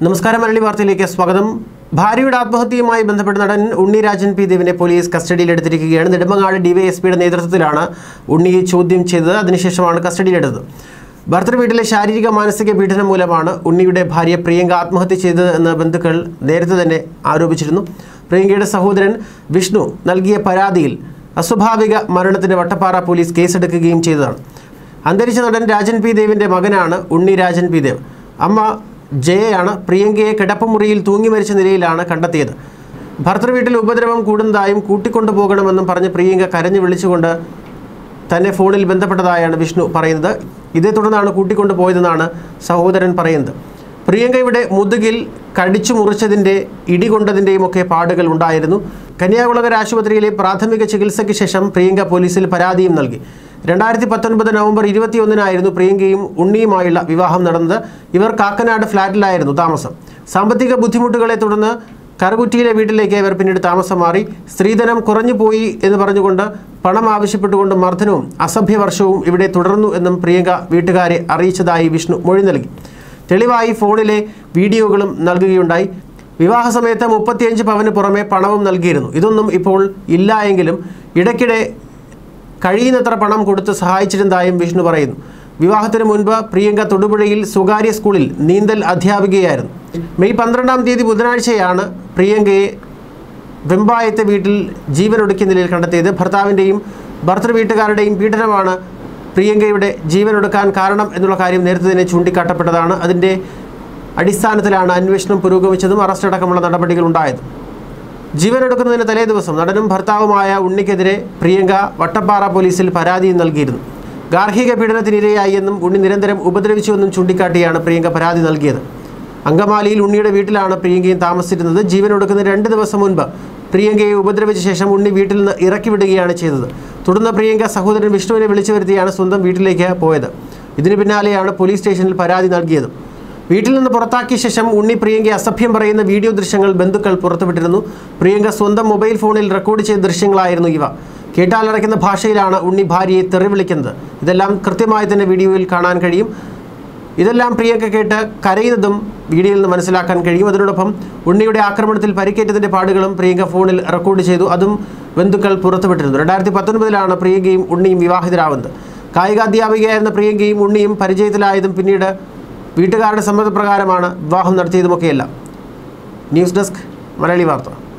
നമസ്കാരം മലയാളി വാർത്തയിലേക്ക് സ്വാഗതം ഭാര്യയുടെ ആത്മഹത്യയുമായി ബന്ധപ്പെട്ട് നടൻ ഉണ്ണി രാജൻ പി ദേവിനെ പോലീസ് കസ്റ്റഡിയിലെടുത്തിരിക്കുകയാണ് നെടുമങ്ങാട് ഡിവൈഎസ്പിയുടെ നേതൃത്വത്തിലാണ് ഉണ്ണിയെ ചോദ്യം ചെയ്തത് അതിനുശേഷമാണ് കസ്റ്റഡിയിലെടുത്തത് ഭർത്തൃ വീട്ടിലെ ശാരീരിക മാനസിക പീഡനം മൂലമാണ് ഉണ്ണിയുടെ ഭാര്യ പ്രിയങ്ക ആത്മഹത്യ ചെയ്തത് എന്ന് ബന്ധുക്കൾ നേരത്തെ തന്നെ ആരോപിച്ചിരുന്നു പ്രിയങ്കയുടെ സഹോദരൻ വിഷ്ണു നൽകിയ പരാതിയിൽ അസ്വാഭാവിക മരണത്തിന് വട്ടപ്പാറ പോലീസ് കേസെടുക്കുകയും ചെയ്തതാണ് അന്തരിച്ച നടൻ രാജൻ പി ദേവിൻ്റെ മകനാണ് ഉണ്ണി രാജൻ പി ദേവ് അമ്മ ജയയാണ് പ്രിയങ്കയെ കിടപ്പുമുറിയിൽ തൂങ്ങി മരിച്ച നിലയിലാണ് കണ്ടെത്തിയത് ഭർത്തൃവീട്ടിൽ ഉപദ്രവം കൂടുന്നതായും കൂട്ടിക്കൊണ്ടു പോകണമെന്നും പറഞ്ഞ് പ്രിയങ്ക കരഞ്ഞു വിളിച്ചുകൊണ്ട് തന്നെ ഫോണിൽ ബന്ധപ്പെട്ടതായാണ് വിഷ്ണു പറയുന്നത് ഇതേ തുടർന്നാണ് കൂട്ടിക്കൊണ്ടു പോയതെന്നാണ് സഹോദരൻ പറയുന്നത് പ്രിയങ്കയുടെ മുതുകിൽ കടിച്ചു മുറിച്ചതിൻ്റെ ഇടികൊണ്ടതിൻ്റെയും ഒക്കെ പാടുകൾ ഉണ്ടായിരുന്നു കന്യാകുളകര ആശുപത്രിയിലെ പ്രാഥമിക ചികിത്സയ്ക്ക് ശേഷം പ്രിയങ്ക പോലീസിൽ പരാതിയും നൽകി രണ്ടായിരത്തി പത്തൊൻപത് നവംബർ ഇരുപത്തിയൊന്നിനായിരുന്നു പ്രിയങ്കയും ഉണ്ണിയുമായുള്ള വിവാഹം നടന്നത് ഇവർ കാക്കനാട് ഫ്ലാറ്റിലായിരുന്നു താമസം സാമ്പത്തിക ബുദ്ധിമുട്ടുകളെ തുടർന്ന് കറുകുറ്റിയിലെ വീട്ടിലേക്ക് ഇവർ പിന്നീട് താമസം മാറി സ്ത്രീധനം കുറഞ്ഞു പോയി എന്ന് പറഞ്ഞുകൊണ്ട് പണം ആവശ്യപ്പെട്ടുകൊണ്ട് മർദ്ദനവും അസഭ്യവർഷവും ഇവിടെ തുടർന്നു എന്നും പ്രിയങ്ക വീട്ടുകാരെ അറിയിച്ചതായി വിഷ്ണു മൊഴി നൽകി തെളിവായി ഫോണിലെ വീഡിയോകളും നൽകുകയുണ്ടായി വിവാഹ സമയത്ത് മുപ്പത്തിയഞ്ച് പവന് പുറമെ പണവും നൽകിയിരുന്നു ഇതൊന്നും ഇപ്പോൾ ഇല്ല എങ്കിലും ഇടയ്ക്കിടെ കഴിയുന്നത്ര പണം കൊടുത്ത് സഹായിച്ചിരുന്നതായും വിഷ്ണു പറയുന്നു വിവാഹത്തിന് മുൻപ് പ്രിയങ്ക തൊടുപുഴയിൽ സ്വകാര്യ സ്കൂളിൽ നീന്തൽ അധ്യാപികയായിരുന്നു മെയ് പന്ത്രണ്ടാം തീയതി ബുധനാഴ്ചയാണ് പ്രിയങ്കയെ വെമ്പായത്തെ വീട്ടിൽ ജീവനൊടുക്കിയ നിലയിൽ കണ്ടെത്തിയത് ഭർത്താവിൻ്റെയും ഭർത്തൃ വീട്ടുകാരുടെയും പീഡനമാണ് പ്രിയങ്കയുടെ ജീവനൊടുക്കാൻ കാരണം എന്നുള്ള കാര്യം നേരത്തെ തന്നെ ചൂണ്ടിക്കാട്ടപ്പെട്ടതാണ് അതിൻ്റെ അടിസ്ഥാനത്തിലാണ് അന്വേഷണം പുരോഗമിച്ചതും അറസ്റ്റ് അടക്കമുള്ള നടപടികൾ ഉണ്ടായതും ജീവനെടുക്കുന്നതിന് തലേ ദിവസം നടനും ഭർത്താവുമായ ഉണ്ണിക്കെതിരെ പ്രിയങ്ക വട്ടപ്പാറ പോലീസിൽ പരാതിയും നൽകിയിരുന്നു ഗാർഹിക പീഡനത്തിനിരയായി എന്നും ഉണ്ണി നിരന്തരം ഉപദ്രവിച്ചുവെന്നും ചൂണ്ടിക്കാട്ടിയാണ് പ്രിയങ്ക പരാതി നൽകിയത് അങ്കമാലിയിൽ ഉണ്ണിയുടെ വീട്ടിലാണ് പ്രിയങ്കയും താമസിച്ചിരുന്നത് ജീവനൊടുക്കുന്ന രണ്ട് ദിവസം മുൻപ് പ്രിയങ്കയെ ഉപദ്രവിച്ച ശേഷം ഉണ്ണി വീട്ടിൽ നിന്ന് ഇറക്കി വിടുകയാണ് ചെയ്തത് തുടർന്ന് പ്രിയങ്ക സഹോദരൻ വിഷ്ണുവിനെ വിളിച്ചു വരുത്തിയാണ് സ്വന്തം വീട്ടിലേക്ക് പോയത് ഇതിനു പിന്നാലെയാണ് പോലീസ് സ്റ്റേഷനിൽ പരാതി നൽകിയത് വീട്ടിൽ നിന്ന് പുറത്താക്കിയ ശേഷം ഉണ്ണി പ്രിയങ്കയെ അസഭ്യം പറയുന്ന വീഡിയോ ദൃശ്യങ്ങൾ ബന്ധുക്കൾ പുറത്തുവിട്ടിരുന്നു പ്രിയങ്ക സ്വന്തം മൊബൈൽ ഫോണിൽ റെക്കോർഡ് ചെയ്ത ദൃശ്യങ്ങളായിരുന്നു ഇവ കേട്ടാലടയ്ക്കുന്ന ഭാഷയിലാണ് ഉണ്ണി ഭാര്യയെ തെറി വിളിക്കുന്നത് ഇതെല്ലാം കൃത്യമായി തന്നെ വീഡിയോയിൽ കാണാൻ കഴിയും ഇതെല്ലാം പ്രിയങ്ക കേട്ട് കരയുന്നതും വീഡിയോയിൽ നിന്ന് മനസ്സിലാക്കാൻ കഴിയും അതിനോടൊപ്പം ഉണ്ണിയുടെ ആക്രമണത്തിൽ പരിക്കേറ്റതിൻ്റെ പാടുകളും പ്രിയങ്ക ഫോണിൽ റെക്കോർഡ് ചെയ്തു അതും ബന്ധുക്കൾ പുറത്തുവിട്ടിരുന്നു രണ്ടായിരത്തി പത്തൊൻപതിലാണ് പ്രിയങ്കയും ഉണ്ണിയും വിവാഹിതരാവുന്നത് കായികാധ്യാപികയായിരുന്ന പ്രിയങ്കയും ഉണ്ണിയും പരിചയത്തിലായതും പിന്നീട് വീട്ടുകാരുടെ സമ്മതപ്രകാരമാണ് വിവാഹം നടത്തിയതുമൊക്കെയല്ല ന്യൂസ് ഡെസ്ക് മലയാളി വാർത്ത